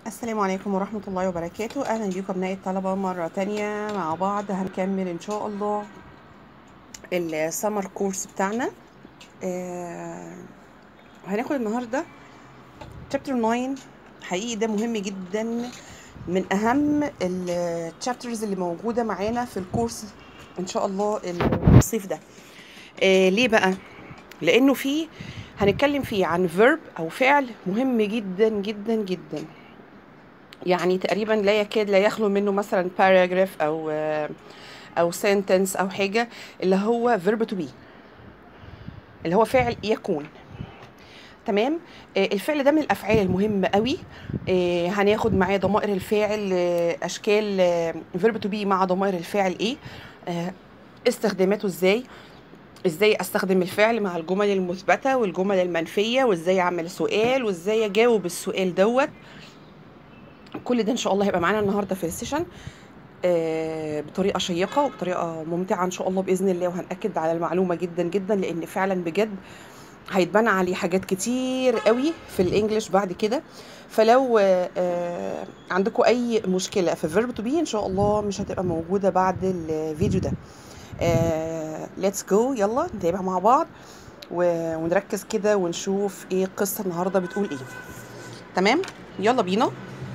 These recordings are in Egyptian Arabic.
السلام عليكم ورحمة الله وبركاته أهلا بيكم أبناء الطلبة مرة تانية مع بعض هنكمل إن شاء الله السمر كورس بتاعنا آه هناخد النهاردة chapter 9 حقيقي ده مهم جدا من أهم الشابترز اللي موجودة معانا في الكورس إن شاء الله الصيف ده آه ليه بقى؟ لأنه فيه هنتكلم فيه عن verb أو فعل مهم جدا جدا جدا يعني تقريبا لا يكاد لا يخلو منه مثلا paragraph او او sentence او حاجه اللي هو verb to be اللي هو فعل يكون تمام آه، الفعل ده من الافعال المهمه قوي آه، هناخد معاه ضمائر الفاعل آه، اشكال آه، verb to be مع ضمائر الفاعل ايه آه، استخداماته ازاي ازاي استخدم الفعل مع الجمل المثبته والجمل المنفيه وازاي اعمل سؤال وازاي اجاوب السؤال دوت كل ده ان شاء الله هيبقى معانا النهارده في السيشن آه، بطريقه شيقه وبطريقه ممتعه ان شاء الله باذن الله وهنأكد على المعلومه جدا جدا لان فعلا بجد هيتبنى عليه حاجات كتير قوي في الانجليش بعد كده فلو آه، آه، عندكم اي مشكله في فيرب تو بي ان شاء الله مش هتبقى موجوده بعد الفيديو ده ليتس جو يلا نتابع مع بعض و- ونركز كده ونشوف ايه القصه النهارده بتقول ايه تمام يلا بينا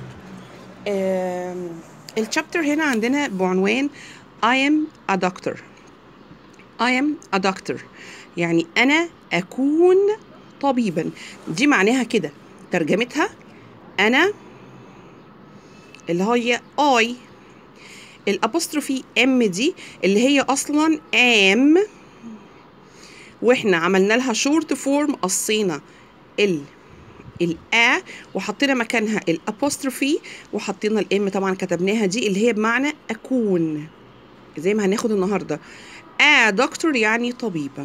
آم، الشابتر هنا عندنا بعنوان I am a doctor I am a doctor يعني أنا أكون طبيبا دي معناها كده ترجمتها أنا اللي هي I الأبوستروفي M دي اللي هي أصلا am واحنا عملنا لها شورت فورم قصينا ال الآ وحطينا مكانها الابوستروفي وحطينا الام طبعا كتبناها دي اللي هي بمعنى اكون زي ما هناخد النهارده آ دكتور يعني طبيبا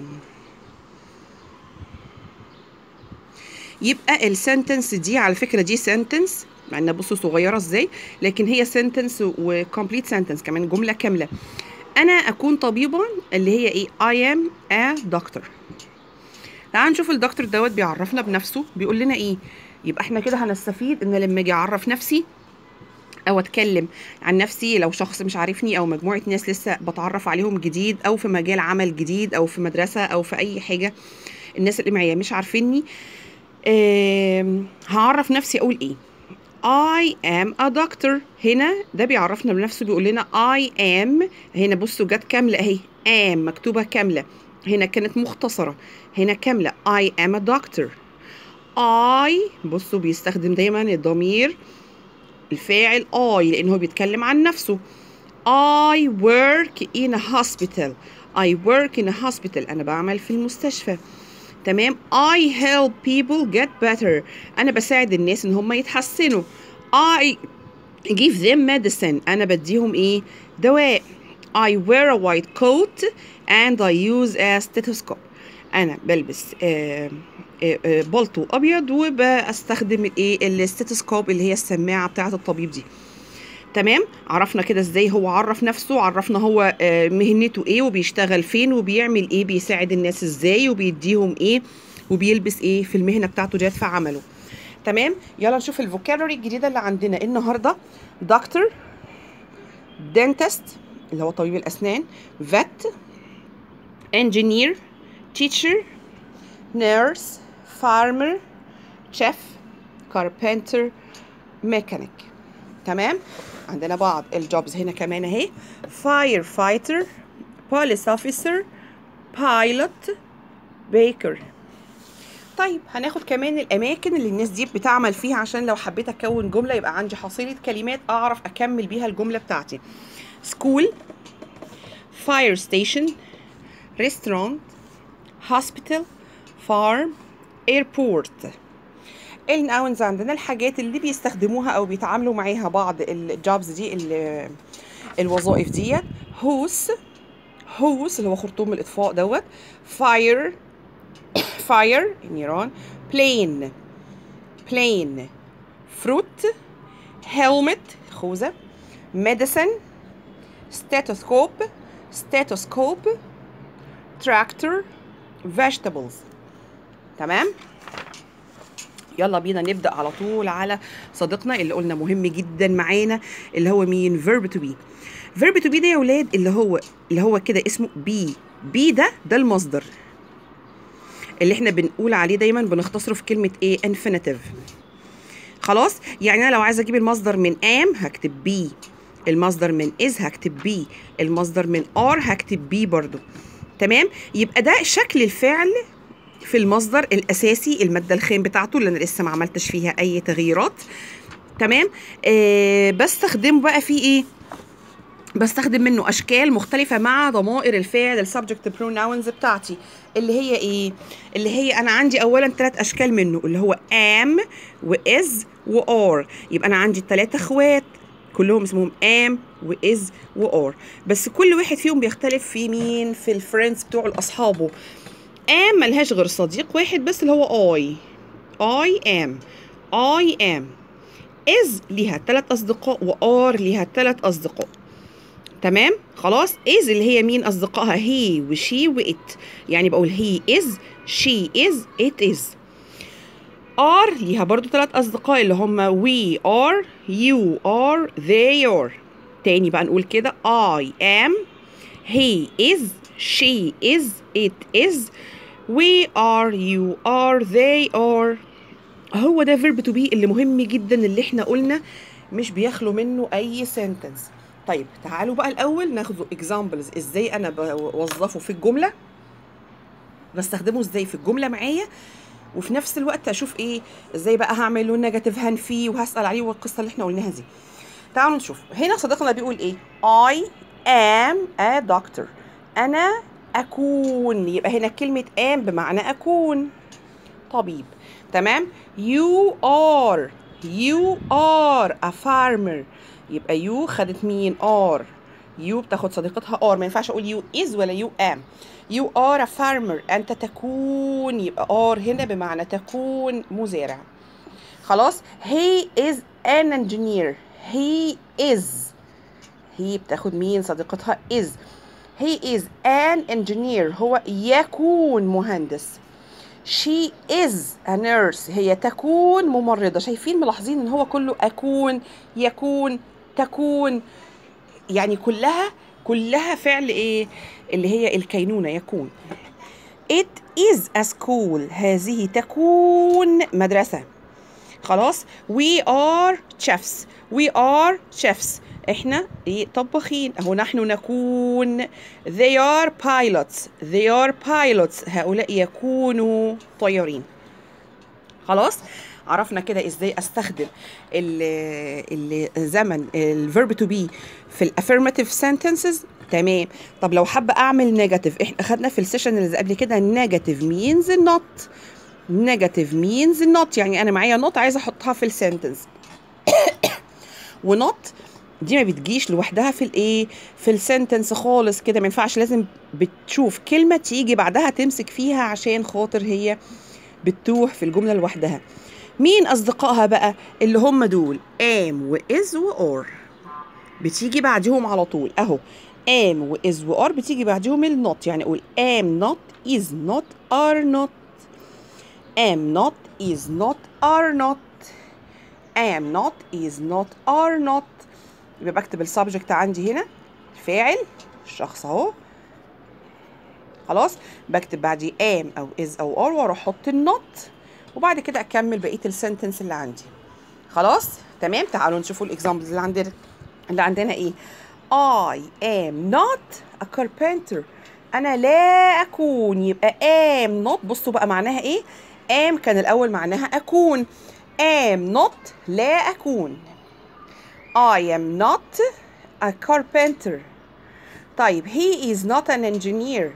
يبقى السنتنس دي على فكره دي سنتنس مع انها بصوا صغيره ازاي لكن هي سنتنس وكومبليت سنتنس كمان جمله كامله انا اكون طبيبا اللي هي ايه I am a doctor تعال نشوف الدكتور دوت بيعرفنا بنفسه بيقول لنا ايه يبقى احنا كده هنستفيد ان لما اجي اعرف نفسي او اتكلم عن نفسي لو شخص مش عارفني او مجموعه ناس لسه بتعرف عليهم جديد او في مجال عمل جديد او في مدرسه او في اي حاجه الناس اللي معايا مش عارفيني آم، هعرف نفسي اقول ايه I am a doctor هنا ده بيعرفنا بنفسه بيقول لنا I am هنا بصوا جت كاملة اهي am مكتوبة كاملة هنا كانت مختصرة هنا كاملة I am a doctor I بصوا بيستخدم دايما الضمير الفاعل I لأن هو بيتكلم عن نفسه I work in a hospital I work in a hospital أنا بعمل في المستشفى تمام I help people get better أنا بساعد الناس إن هم يتحسنوا I give them medicine أنا بديهم إيه دواء I wear a white coat and I use a stethoscope أنا بلبس آه آه آه بلطو أبيض وبستخدم الإيه الستيتوسكوب اللي هي السماعة بتاعة الطبيب دي تمام عرفنا كده ازاي هو عرف نفسه عرفنا هو آه، مهنته ايه وبيشتغل فين وبيعمل ايه بيساعد الناس ازاي وبيديهم ايه وبيلبس ايه في المهنه بتاعته ديت في عمله تمام يلا نشوف الفوكابولري الجديده اللي عندنا النهارده دكتور دنتست اللي هو طبيب الاسنان فيت انجينير تيتشر نيرس فارمر شيف كاربنتر ميكانيك تمام عندنا بعض الجوبز هنا كمان اهي فاير فايتر بوليس اوفيسر بايلوت بيكر طيب هناخد كمان الاماكن اللي الناس دي بتعمل فيها عشان لو حبيت اكون جمله يبقى عندي حصيله كلمات اعرف اكمل بيها الجمله بتاعتي سكول فاير ستيشن ريستورانت هوسبيتال فارم ايربورت الناونز عندنا الحاجات اللي بيستخدموها او بيتعاملوا معاها بعض الجوبز دي ال- الوظائف ديت هوس هوس اللي هو خرطوم الاطفاء دوت فاير فاير النيران بلين بلين فروت هيلمت خوذة ميديسن ستيتوسكوب ستيتوسكوب تراكتور vegetables تمام يلا بينا نبدا على طول على صديقنا اللي قلنا مهم جدا معانا اللي هو مين verb to be verb to be ده يا ولاد اللي هو اللي هو كده اسمه be be ده ده المصدر اللي احنا بنقول عليه دايما بنختصره في كلمه ايه infinitive خلاص يعني انا لو عايزه اجيب المصدر من am هكتب be المصدر من is هكتب be المصدر من are هكتب be برضو تمام يبقى ده شكل الفعل في المصدر الاساسي الماده الخام بتاعته اللي انا لسه ما عملتش فيها اي تغييرات تمام آه بستخدمه بقى في ايه بستخدم منه اشكال مختلفه مع ضمائر الفعل السبجكت بروناونز بتاعتي اللي هي ايه اللي هي انا عندي اولا ثلاث اشكال منه اللي هو am واز وار يبقى انا عندي ثلاثه اخوات كلهم اسمهم am واز وار بس كل واحد فيهم بيختلف في مين في الفريندز بتوعه لاصحابه am ملهاش غير صديق واحد بس اللي هو I I am I am is ليها ثلاث أصدقاء و are ليها ثلاث أصدقاء تمام خلاص is اللي هي مين أصدقائها he وشي وإت يعني بقول he is she is it is are ليها برضو ثلاث أصدقاء اللي هم we are you are they are تاني بقى نقول كده I am he is she is it is we are you are they are هو ده verb to be اللي مهم جدا اللي احنا قلنا مش بيخلو منه اي sentence طيب تعالوا بقى الاول ناخد examples ازاي انا بوظفه في الجمله بستخدمه ازاي في الجمله معايا وفي نفس الوقت اشوف ايه ازاي بقى هعمل له نيجاتيف هنفيه وهسال عليه والقصه اللي احنا قلناها دي تعالوا نشوف هنا صديقنا بيقول ايه I am a doctor انا أكون يبقى هنا كلمة am بمعنى أكون طبيب تمام you are you are a farmer يبقى you خدت مين are you بتاخد صديقتها are ما ينفعش أقول you is ولا you am you are a farmer أنت تكون يبقى are هنا بمعنى تكون مزارع خلاص he is an engineer he is هي بتاخد مين صديقتها is he is an engineer هو يكون مهندس she is a nurse هي تكون ممرضة شايفين ملاحظين ان هو كله أكون يكون تكون يعني كلها كلها فعل ايه اللي هي الكينونة يكون it is a school هذه تكون مدرسة خلاص we are chefs we are chefs احنا ايه طباخين اهو نحن نكون they are pilots they are pilots هؤلاء يكونوا طيارين خلاص عرفنا كده ازاي استخدم الزمن الفيرب تو بي في الافيرماتيف sentences تمام طب لو حابه اعمل نيجاتيف احنا اخدنا في السيشن اللي قبل كده نيجاتيف means not نيجاتيف means not يعني انا معايا not عايزه احطها في السنتنس ونوت دي ما بتجيش لوحدها في الايه في السنتنس خالص كده ما ينفعش لازم بتشوف كلمه تيجي بعدها تمسك فيها عشان خاطر هي بتتوه في الجمله لوحدها مين اصدقائها بقى اللي هم دول am واز وار بتيجي بعدهم على طول اهو am واز وار بتيجي بعدهم النوت يعني اقول am not is not are not am not is not are not am not is not are not يبقى بكتب السبجكت عندي هنا فاعل الشخص اهو خلاص بكتب بعديه am او is او are واروح احط النوت وبعد كده اكمل بقيه السنتنس اللي عندي خلاص تمام تعالوا نشوفوا الاكزامبلز اللي عندنا اللي عندنا ايه I am not a carpenter انا لا اكون يبقى am not بصوا بقى معناها ايه am كان الاول معناها اكون am not لا اكون I am not a carpenter طيب he is not an engineer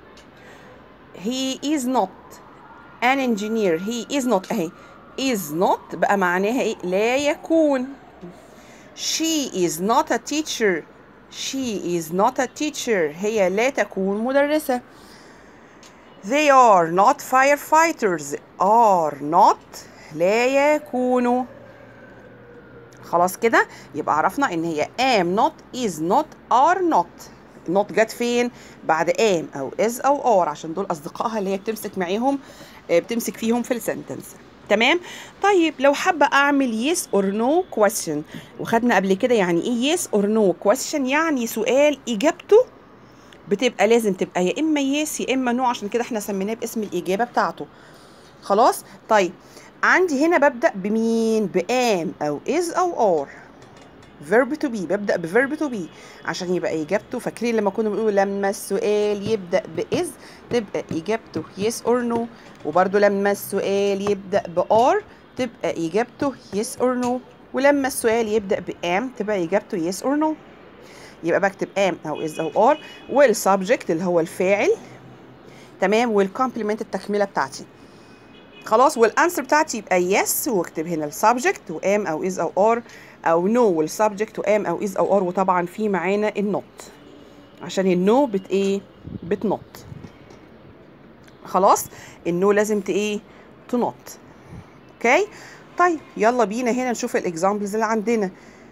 he is not an engineer he is not اهي is not بقى معناها ايه لا يكون she is not a teacher she is not a teacher هي لا تكون مدرسة they are not firefighters are not لا يكونوا خلاص كده يبقى عرفنا ان هي am not is not are not not جت فين بعد am او is او are عشان دول اصدقائها اللي هي بتمسك معاهم بتمسك فيهم في السنتنس تمام طيب لو حابه اعمل yes or no question وخدنا قبل كده يعني ايه yes or no question يعني سؤال اجابته بتبقى لازم تبقى يا اما yes يا اما no عشان كده احنا سميناه باسم الاجابه بتاعته خلاص طيب عندي هنا ببدا بمين بام او is او are verb to be ببدا بverb to be عشان يبقى اجابته فاكرين لما كنا بنقول لما السؤال يبدا بis تبقى اجابته yes or no وبرده لما السؤال يبدا بار تبقى اجابته yes or no ولما السؤال يبدا بام تبقى اجابته yes or no يبقى بكتب am او is او are والسبجكت اللي هو الفاعل تمام والكومبلمنت التكمله بتاعتي خلاص والانسر بتاعتي يبقى yes واكتب هنا السبجكت وام او is او are او no والسبجكت وام او is او are وطبعا في معانا النوت عشان النو بت ايه بتنط خلاص النو لازم ت ايه تنط اوكي طيب يلا بينا هنا نشوف الاكزامبلز اللي عندنا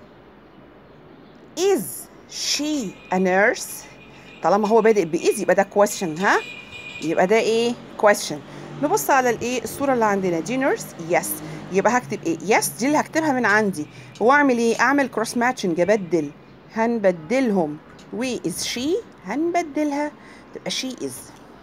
is she a nurse طالما هو بادئ بإز يبقى ده question ها يبقى ده ايه question نبص على الايه الصوره اللي عندنا دي نيرس يس يبقى هكتب ايه يس دي اللي هكتبها من عندي واعمل ايه اعمل كروس ماتشنج ابدل هنبدلهم و is she هنبدلها تبقى she is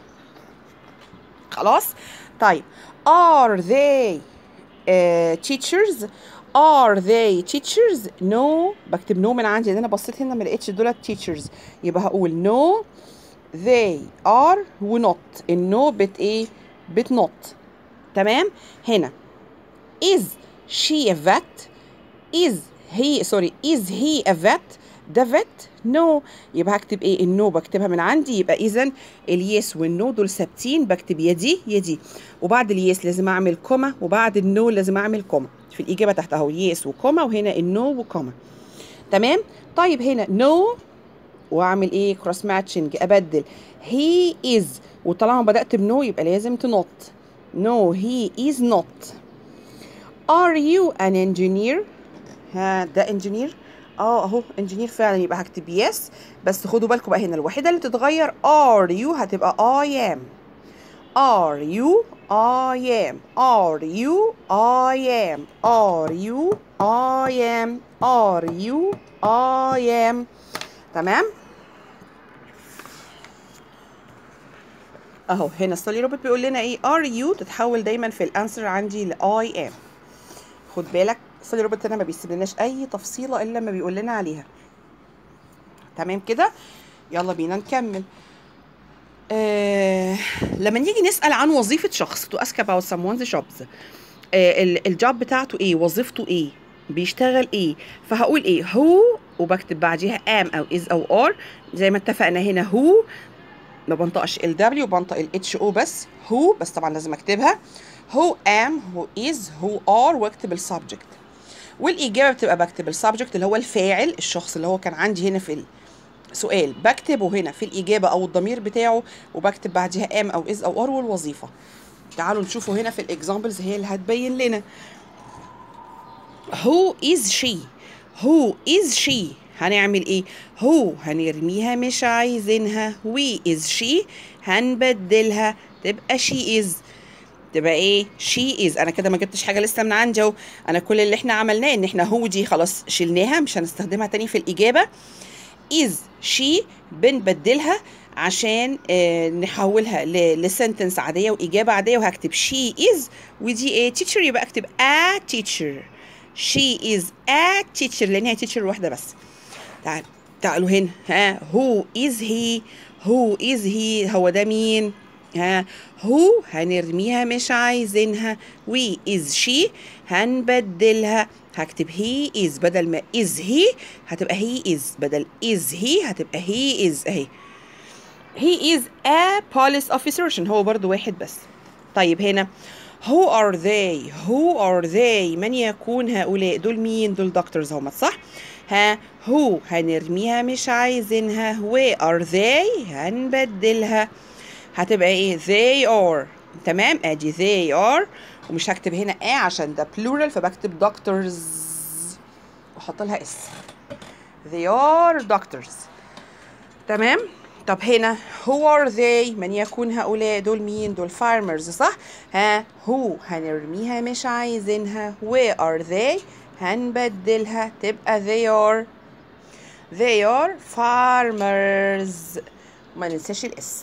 خلاص طيب are they uh, teachers are they teachers no بكتب no من عندي لان انا بصيت هنا ما لقيتش دول teachers يبقى هقول no they are و not النو بت ايه بتنط تمام هنا is she a vet is he sorry is he a vet ده vet no يبقى هكتب ايه النو بكتبها من عندي يبقى اذا اليس والنو دول ثابتين بكتب يا دي يا دي وبعد اليس لازم اعمل كوما وبعد النو لازم اعمل كوما في الاجابه تحت اهو يس وكوما وهنا النو وكوما تمام طيب هنا نو no واعمل ايه كروس ماتشنج ابدل he is وطالما بدات بنو يبقى لازم تنط no he is not are you an engineer ها ده engineer اه اهو engineer فعلا يبقى هكتب yes بس خدوا بالكم بقى هنا الوحيده اللي تتغير are you هتبقى I am are you I am are you I am are you I am are you I am تمام اهو هنا ستولي روبوت بيقول لنا ايه ار يو تتحول دايما في الانسر عندي لاي ام خد بالك ستولي روبوت هنا ما بيسيبلناش اي تفصيله الا لما بيقول لنا عليها تمام كده يلا بينا نكمل آه لما نيجي نسال عن وظيفه شخص تو اسك about someone's jobs آه الجوب بتاعته ايه وظيفته ايه بيشتغل ايه فهقول ايه هو وبكتب بعديها ام او از او ار زي ما اتفقنا هنا هو ما بنطقش ال دبليو بنطق ال اتش او بس هو بس طبعا لازم اكتبها هو ام هو از هو ار واكتب السبجكت والاجابه بتبقى بكتب السبجكت اللي هو الفاعل الشخص اللي هو كان عندي هنا في السؤال بكتبه هنا في الاجابه او الضمير بتاعه وبكتب بعديها ام او از او ار والوظيفه تعالوا نشوفوا هنا في الاكزامبلز هي اللي هتبين لنا who is she who is she هنعمل ايه هو هنرميها مش عايزينها وي از شي هنبدلها تبقى شي از تبقى ايه شي از انا كده ما جبتش حاجه لسه من عندي اهو انا كل اللي احنا عملناه ان احنا هو دي خلاص شلناها مش هنستخدمها تاني في الاجابه از شي بنبدلها عشان آه نحولها لسنتنس عاديه واجابه عاديه وهكتب شي از ودي ايه تيتشر يبقى اكتب ا تيتشر شي از ا تيتشر لان هي تيتشر واحده بس تعال تعالوا هنا ها هو از هي هو از هي هو ده مين ها هو هنرميها مش عايزينها وي از شي هنبدلها هكتب هي از بدل ما از هي هتبقى هي از بدل از هي هتبقى هي از اهي هي از ا police officer عشان هو برضو واحد بس طيب هنا who are they who are they من يكون هؤلاء دول مين دول دكتورز هم صح ها هو هنرميها مش عايزينها where are they هنبدلها هتبقى ايه they are تمام ادي they are ومش هكتب هنا a عشان ده plural فبكتب doctors واحط لها اس they are doctors تمام طب هنا who are they من يكون هؤلاء دول مين دول farmers صح ها who هنرميها مش عايزينها where are they هنبدلها تبقى they are they are farmers ما ننساش الاس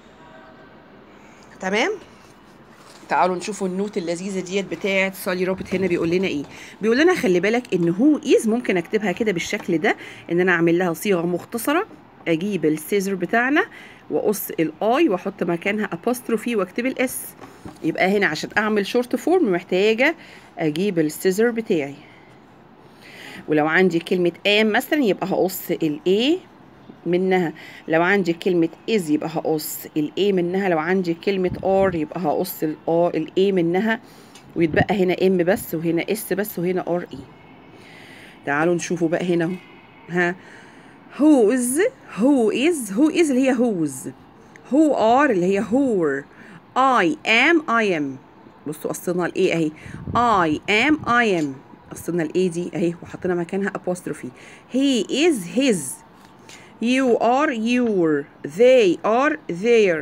تمام تعالوا نشوفوا النوت اللذيذه ديت بتاعه سالي روبرت هنا بيقول لنا ايه بيقول لنا خلي بالك ان هو از ممكن اكتبها كده بالشكل ده ان انا اعمل لها صيغه مختصره اجيب السيزر بتاعنا واقص الاي واحط مكانها ابوستروفي واكتب الاس يبقى هنا عشان اعمل شورت فورم محتاجه اجيب السيزر بتاعي ولو عندي كلمه ام مثلا يبقى هقص الاي منها لو عندي كلمة is يبقى هقص ال A منها لو عندي كلمة R يبقى هقص ال A ال A منها ويتبقى هنا M بس وهنا S بس وهنا R E تعالوا نشوفوا بقى هنا ها whose who is who is اللي هي whose who are اللي هي who I am I am بصوا قصينا ال A اهي I am I am قصينا ال A دي اهي وحطينا مكانها apostrophe he is his You are your they are their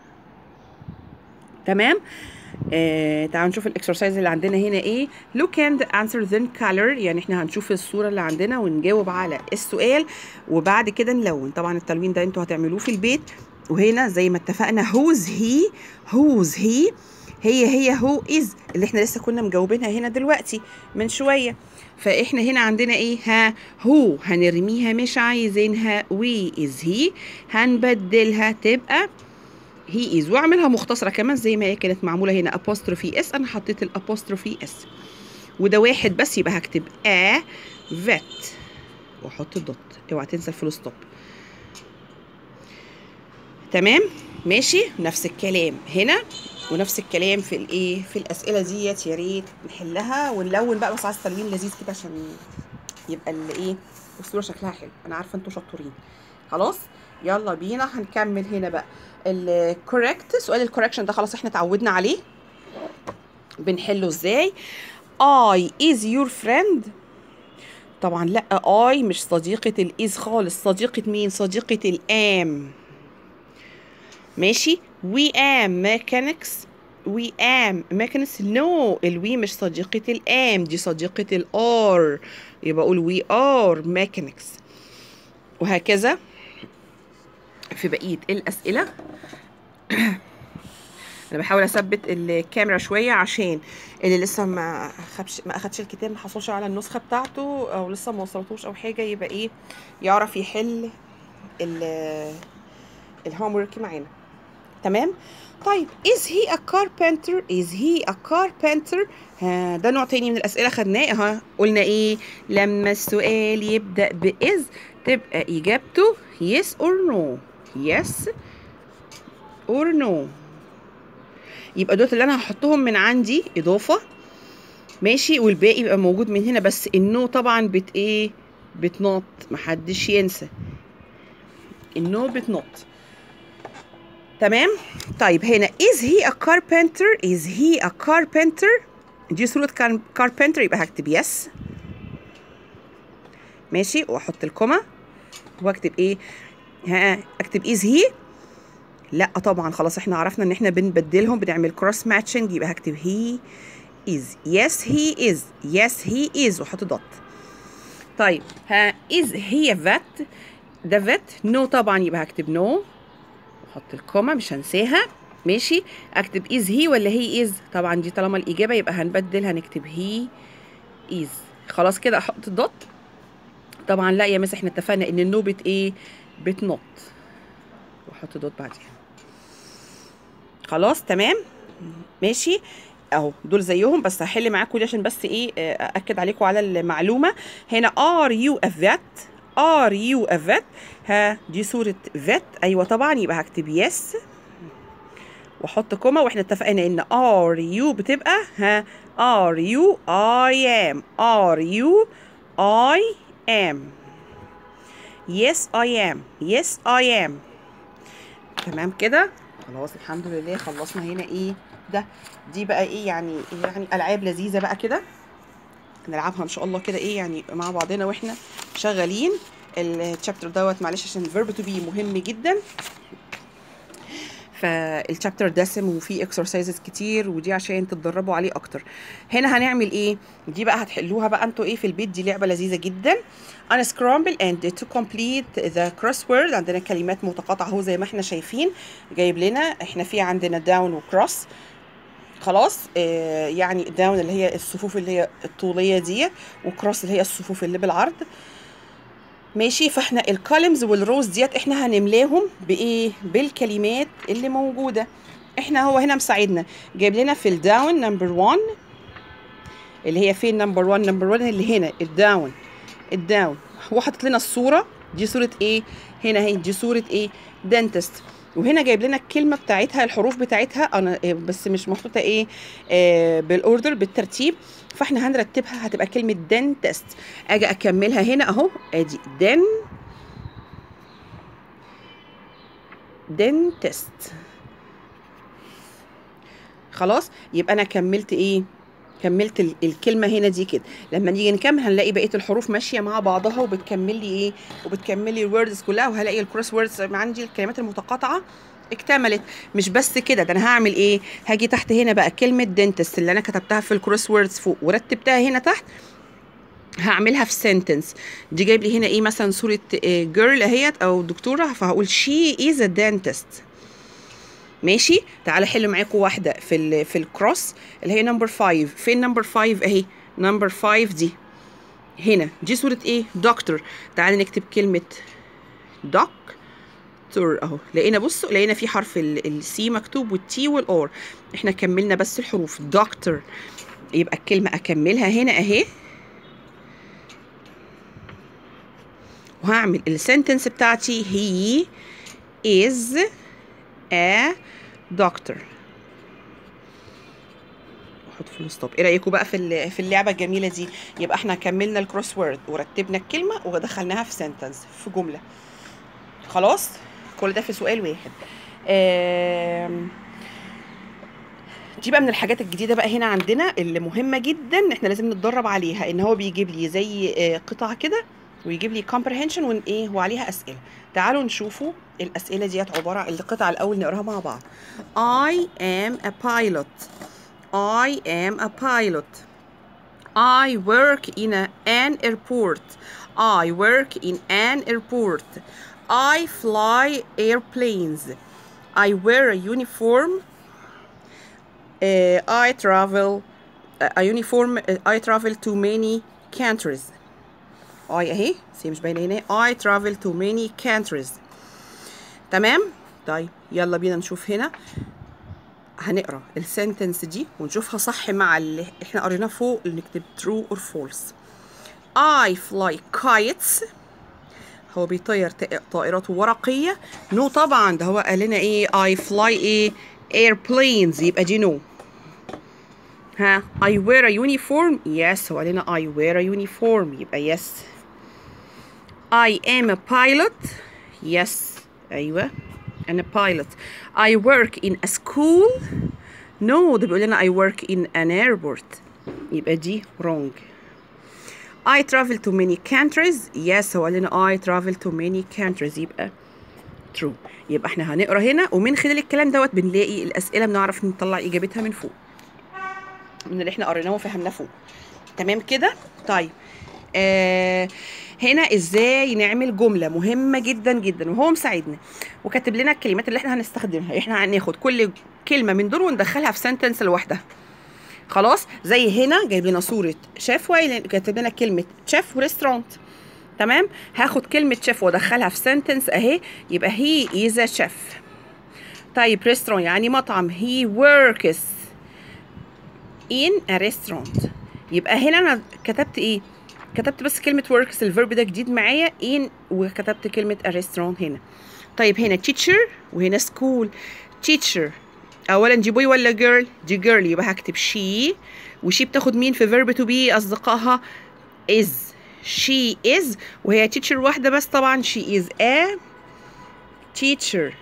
تمام آه تعالوا نشوف الاكسرسايز اللي عندنا هنا ايه look and answer then color يعني احنا هنشوف الصوره اللي عندنا ونجاوب على السؤال وبعد كده نلون طبعا التلوين ده انتوا هتعملوه في البيت وهنا زي ما اتفقنا who's he who's he هي هي هو از اللي احنا لسه كنا مجاوبينها هنا دلوقتي من شويه فاحنا هنا عندنا ايه ها هو هنرميها مش عايزينها وي از هي هنبدلها تبقى هي از واعملها مختصره كمان زي ما هي كانت معموله هنا apostrophe اس انا حطيت الابوستروفي اس وده واحد بس يبقى هكتب ا فيت واحط الدوت اوعى تنسى الفول ستوب تمام ماشي نفس الكلام هنا ونفس الكلام في الايه في الاسئله ديت يا ريت نحلها ونلون بقى بس عايز تلوين لذيذ كده عشان يبقى الايه الصوره شكلها حلو انا عارفه انتوا شطورين خلاص يلا بينا هنكمل هنا بقى الكوريكت سؤال الكوريكشن ده خلاص احنا اتعودنا عليه بنحله ازاي I is your friend طبعا لا I مش صديقة الإز خالص صديقة مين صديقة الام ماشي we am mechanics we am mechanics no الوي مش صديقة الام دي صديقة الار يبقى اقول we are mechanics وهكذا في بقية الأسئلة انا بحاول اثبت الكاميرا شويه عشان اللي لسه ما خدش ما اخدش الكتاب ما حصلش على النسخه بتاعته او لسه ما وصلتوش او حاجه يبقى ايه يعرف يحل الهوم ورك معانا تمام طيب is he a carpenter is he a carpenter ها ده نوع تاني من الاسئله خدناه ها قلنا ايه لما السؤال يبدا باز تبقى اجابته yes or no yes or no يبقى دول اللي انا هحطهم من عندي اضافه ماشي والباقي يبقى موجود من هنا بس النو طبعا بت ايه بتنط محدش ينسى النو بتنط تمام طيب هنا is he a carpenter is he a carpenter دي صورة carpenter يبقى هكتب yes ماشي واحط الكوما واكتب ايه ها اكتب is he لا طبعا خلاص احنا عرفنا ان احنا بنبدلهم بنعمل كروس ماتشنج يبقى هكتب he is yes he is yes he is واحط دوت طيب ها is he a vet ده vet no طبعا يبقى هكتب no احط الكوما مش هنساها ماشي اكتب is he ولا he is طبعا دي طالما الاجابه يبقى هنبدل هنكتب he is خلاص كده احط الدوت طبعا لا يا مس احنا اتفقنا ان النو بت ايه بتنط واحط دوت بعديها خلاص تمام ماشي اهو دول زيهم بس هحل معاكم دي عشان بس ايه اكد عليكم على المعلومه هنا ار يو ا vet ار يو ا vet ها دي صوره vet ايوه طبعا يبقى هكتب يس واحط كوما واحنا اتفقنا ان ار يو بتبقى ها ار يو اي ام ار يو اي ام يس اي ام يس اي ام تمام كده خلاص الحمد لله خلصنا هنا ايه ده دي بقى ايه يعني يعني العاب لذيذه بقى كده نلعبها ان شاء الله كده ايه يعني مع بعضنا واحنا شغالين الشابتر دوت معلش عشان الفيرب تو بي مهم جدا فالشابتر دسم وفيه اكسرسايزز كتير ودي عشان تتدربوا عليه اكتر هنا هنعمل ايه دي بقى هتحلوها بقى انتوا ايه في البيت دي لعبه لذيذه جدا unscramble and to complete the crossword عندنا كلمات متقاطعه اهو زي ما احنا شايفين جايب لنا احنا في عندنا داون وكروس خلاص آه يعني داون اللي هي الصفوف اللي هي الطوليه دي وكروس اللي هي الصفوف اللي بالعرض ماشي فاحنا الكولمز والروز ديت احنا هنملاهم بايه بالكلمات اللي موجوده احنا هو هنا مساعدنا جايب لنا في الداون نمبر 1 اللي هي فين نمبر 1 نمبر 1 اللي هنا الداون الداون هو حاطط لنا الصوره دي صوره ايه هنا اهي دي صوره ايه دنتست وهنا جايب لنا الكلمه بتاعتها الحروف بتاعتها انا إيه بس مش محطوطه ايه آه بالاوردر بالترتيب فاحنا هنرتبها هتبقى كلمه دنتست اجي اكملها هنا اهو ادي دن دنتست خلاص يبقى انا كملت ايه كملت ال- الكلمه هنا دي كده لما نيجي نكمل هنلاقي بقيه الحروف ماشيه مع بعضها وبتكمل لي ايه وبتكمل لي الوردز كلها وهلاقي الكروس ووردز عندي الكلمات المتقاطعه اكتملت مش بس كده ده انا هعمل ايه هاجي تحت هنا بقى كلمه دنتست اللي انا كتبتها في الكروس ووردز فوق ورتبتها هنا تحت هعملها في سنتنس دي جايب لي هنا ايه مثلا صوره جيرل اهيت او دكتوره فهقول شي از ا دنتست ماشي تعالى حل معاكم واحده في ال في الكروس اللي هي نمبر 5 فين نمبر 5 اهي نمبر 5 دي هنا دي صوره ايه دكتور تعالى نكتب كلمه دكتور اهو لقينا بصوا لقينا في حرف السي مكتوب والتي والار احنا كملنا بس الحروف دكتور يبقى الكلمه اكملها هنا اهي وهعمل السنتنس بتاعتي he is a doctor احط فول ستوب ايه رايكم بقى في ال- في اللعبه الجميله دي يبقى احنا كملنا الكروس وورد ورتبنا الكلمه ودخلناها في سنتنس في جمله خلاص كل ده في سؤال واحد آم، دي بقى من الحاجات الجديده بقى هنا عندنا اللي مهمه جدا احنا لازم نتدرب عليها ان هو بيجيب لي زي آه، قطع كده ويجيب لي comprehension وإن ايه وعليها اسئله تعالوا نشوفوا الاسئله ديت عباره عن القطعه الاول نقراها مع بعض I am a pilot I am a pilot I work in a, an airport I work in an airport I fly airplanes I wear a uniform uh, I travel uh, a uniform uh, I travel to many countries I اهي بس هي مش باينه هنا I travel to many countries تمام طيب يلا بينا نشوف هنا هنقرا السنتنس دي ونشوفها صح مع اللي احنا قريناه فوق نكتب true or false I fly kites هو بيطير ط- طائرات ورقية نو no طبعا ده هو قال لنا ايه I fly ايه airplanes يبقى دي نو no. ها I wear a uniform yes هو قال لنا I wear a uniform يبقى yes I am a pilot yes أيوة أنا pilot I work in a school no ده بيقول لنا I work in an airport يبقى دي wrong I travel to many countries yes هو قال لنا I travel to many countries يبقى true يبقى احنا هنقرا هنا ومن خلال الكلام دوت بنلاقي الأسئلة بنعرف نطلع إجابتها من فوق من اللي احنا قريناه وفهمناه فوق تمام كده طيب آه هنا ازاي نعمل جمله مهمه جدا جدا وهو مساعدنا وكاتب لنا الكلمات اللي احنا هنستخدمها احنا هناخد كل كلمه من دول وندخلها في سنتنس لوحدها خلاص زي هنا جايب لنا صوره شيف وكاتب لنا كلمه شيف وريستورانت تمام هاخد كلمه شيف وادخلها في سنتنس اهي يبقى هي از شيف طيب ريستورانت يعني مطعم هي works in a restaurant يبقى هنا انا كتبت ايه كتبت بس كلمة works الفيرب ده جديد معايا in وكتبت كلمة a restaurant هنا طيب هنا teacher وهنا school teacher اولا دي بوي ولا girl دي girl يبقى هكتب she وشي بتاخد مين في verb to be اصدقائها is she is وهي teacher واحدة بس طبعا she is a teacher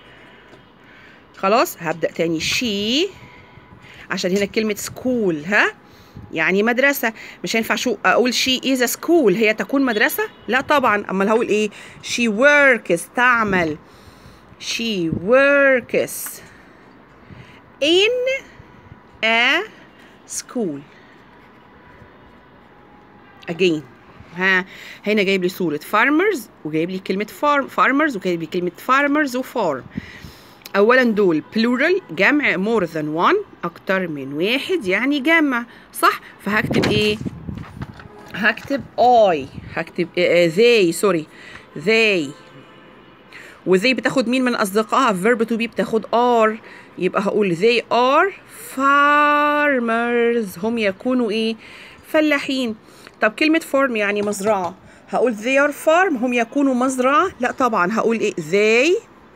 خلاص هبدأ تاني she عشان هنا كلمة school ها يعني مدرسة مش هينفع شو أقول she is a school هي تكون مدرسة لا طبعا أمال هقول إيه she works تعمل she works in a school again ها هنا جايب لي صورة farmers وجايب لي كلمة farm farmers وجايب لي كلمة farmers وفارم أولا دول plural جمع more than one أكتر من واحد يعني جمع صح فهكتب إيه هكتب I هكتب آه they سوري they وزي بتاخد مين من أصدقائها verb to be بتاخد are يبقى هقول they are farmers هم يكونوا إيه فلاحين طب كلمة farm يعني مزرعة هقول they are farm هم يكونوا مزرعة لا طبعا هقول إيه they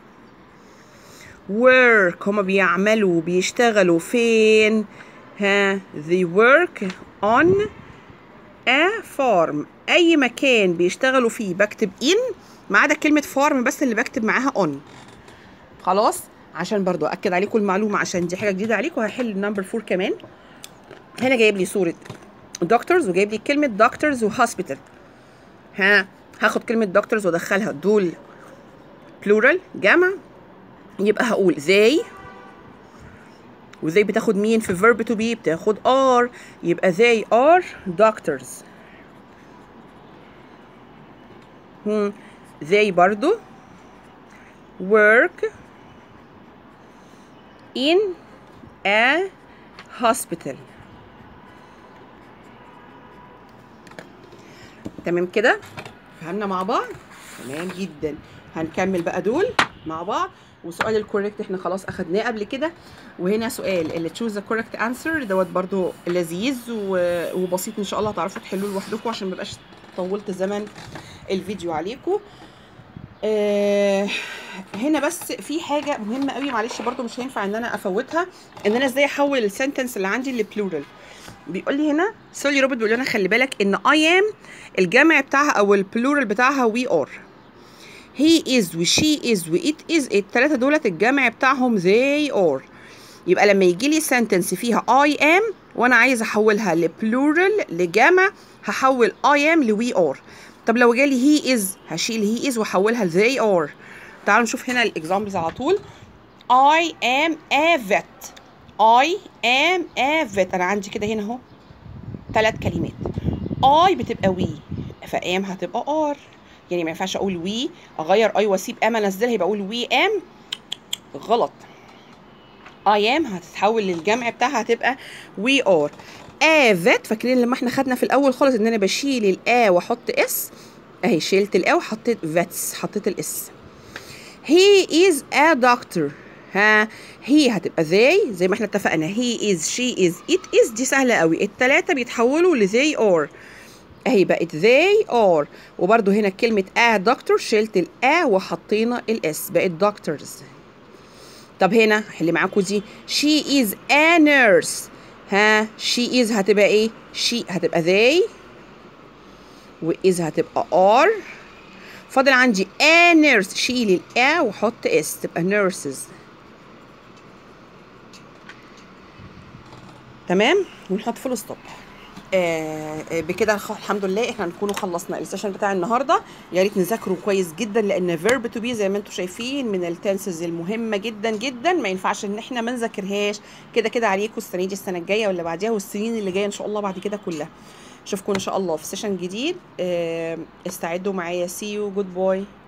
work هما بيعملوا بيشتغلوا فين ها they work on a farm أي مكان بيشتغلوا فيه بكتب in ما عدا كلمة farm بس اللي بكتب معاها on خلاص عشان برضو أكد عليكم المعلومة عشان دي حاجة جديدة عليكم هحل نمبر فور كمان هنا جايب لي صورة دكتورز وجايب لي كلمة دكتورز وهوسبيتال ها هاخد كلمة دكتورز وادخلها دول plural جمع يبقى هقول they وزي بتاخد مين في verb to be بتاخد are يبقى they are doctors هم they برضو work in a hospital تمام كده فهمنا مع بعض تمام جدا هنكمل بقى دول مع بعض وسؤال الكوريكت احنا خلاص اخدناه قبل كده وهنا سؤال اللي تشوز ذا كوريكت انسر دوت برضو لذيذ وبسيط ان شاء الله هتعرفوا تحلوه لوحدكم عشان مبقاش طولت زمن الفيديو عليكم آه هنا بس في حاجه مهمه قوي معلش برضو مش هينفع ان انا افوتها ان انا ازاي احول السنتنس اللي عندي لبلورال بيقول لي هنا سولي روبرت بيقول لنا خلي بالك ان اي ام الجمع بتاعها او البلورال بتاعها وي ار he is وشي is وإت is التلاتة دولت الجمع بتاعهم they are يبقى لما يجي لي sentence فيها I am وأنا عايز أحولها لبلورال لجمع هحول I am ل we are طب لو جالي he is هشيل he is وأحولها ل they are تعالوا نشوف هنا الإكزامبلز على طول I am a vet I am a vet أنا عندي كده هنا أهو ثلاث كلمات I بتبقى we فام هتبقى are يعني ما ينفعش اقول وي اغير اي واسيب ام انزلها يبقى اقول وي ام غلط اي ام هتتحول للجمع بتاعها هتبقى وي ار افت فاكرين لما احنا خدنا في الاول خالص ان انا بشيل الا واحط اس اهي شلت الا وحطيت فيتس حطيت الاس هي از ا دكتور ها هي هتبقى they زي ما احنا اتفقنا he is she is it is دي سهله قوي التلاته بيتحولوا ل they are اهي بقت they are وبرده هنا كلمة a doctor شلت ال a وحطينا الاس بقت doctors طب هنا حل معاكم دي she is a nurse ها she is هتبقى ايه she هتبقى they و is هتبقى are فاضل عندي a nurse شيل ال a وحط اس تبقى nurses تمام ونحط فول ستوب آه بكده الحمد لله احنا نكونوا خلصنا السيشن بتاع النهارده يا ريت نذاكره كويس جدا لان فيرب تو بي زي ما انتم شايفين من التنسز المهمه جدا جدا ما ينفعش ان احنا ما نذاكرهاش كده كده عليكم السنه دي السنه الجايه واللي بعديها والسنين اللي جايه ان شاء الله بعد كده كلها اشوفكم ان شاء الله في سيشن جديد آه استعدوا معايا سي يو جود باي